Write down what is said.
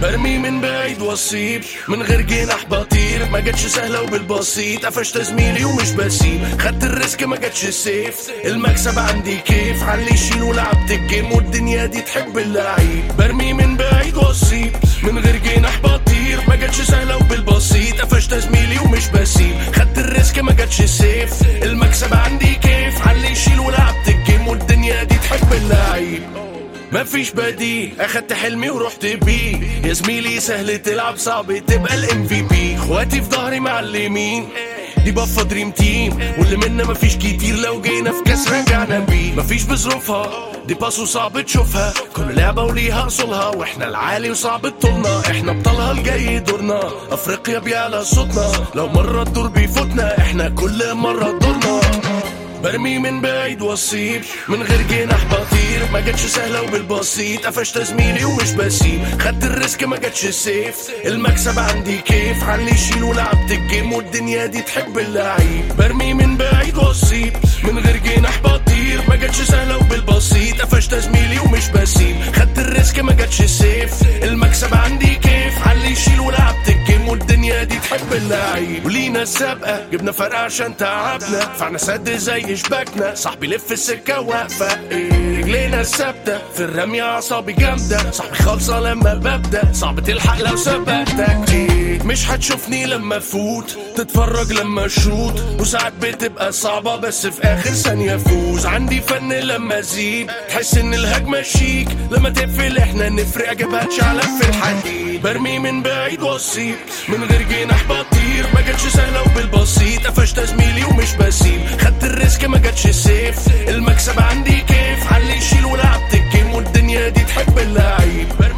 برمي من بعيد واصيب من غير جناح بطير ما جاتش سهله وبالبسيط قفشت زميلي ومش بسيب خدت الريسك ما جاتش سيف المكسب عندي كيف علي يشيل ولعبت الجيم والدنيا دي تحب اللعيب برمي من بعيد واصيب من غير جناح بطير ما جاتش سهله وبالبسيط قفشت زميلي ومش بسيب خدت الريسك ما جاتش سيف المكسب عندي كيف علي يشيل ولعبت الجيم والدنيا دي تحب اللعيب مفيش بديل اخدت حلمي ورحت بيه يا زميلي سهل تلعب صعب تبقى الام في بي اخواتي في ظهري معلمين دي بفا دريم تيم واللي منا مفيش كتير لو جينا في كاس رجعنا بيه مفيش بظروفها دي باسو صعب تشوفها كل لعبة وليها اصولها واحنا العالي وصعب تطولنا احنا بطلها الجاي دورنا افريقيا بيعلى صوتنا لو مرة الدور بيفوتنا احنا كل مرة دورنا برمي من بعيد واصيب من غير جناح بطير ما جاتش سهله وبالبسيط قفشت زميلي ومش بسيب خدت الريسك ما جاتش سيف المكسب عندي كيف علي يشيل ولعبت الجيم والدنيا دي تحب اللعيب برمي من بعيد واصيب من غير جناح بطير ما جاتش سهله وبالبسيط قفشت زميلي ومش بسيب خدت الريسك ما جاتش سيف المكسب عندي كيف علي يشيل ولعبت الجيم والدنيا دي تحب اللعيب ولينا السابقه جبنا فرق عشان تعبنا فعنا سد زي شباكنا صاحبي لف السكه واقفه إيه رجلينا الثابته في الرمي اعصابي جامده صاحبي خالصه لما ببدا صعب تلحق لو سبقتك إيه مش هتشوفني لما افوت تتفرج لما اشوط وساعات بتبقى صعبه بس في اخر ثانيه فوز عندي فن لما ازيد تحس ان الهجمه شيك لما تقفل احنا نفرق جبهات شعلة في الحديد برمي من بعيد واصيب من غير جناح بطير ما جاتش سهله وبالبسيط قفشت زميلي ومش بسيب خدت الريسك ما جاتش سيف المكسب عندي كيف علي يشيل ولعبت الجيم والدنيا دي تحب اللعيب برمي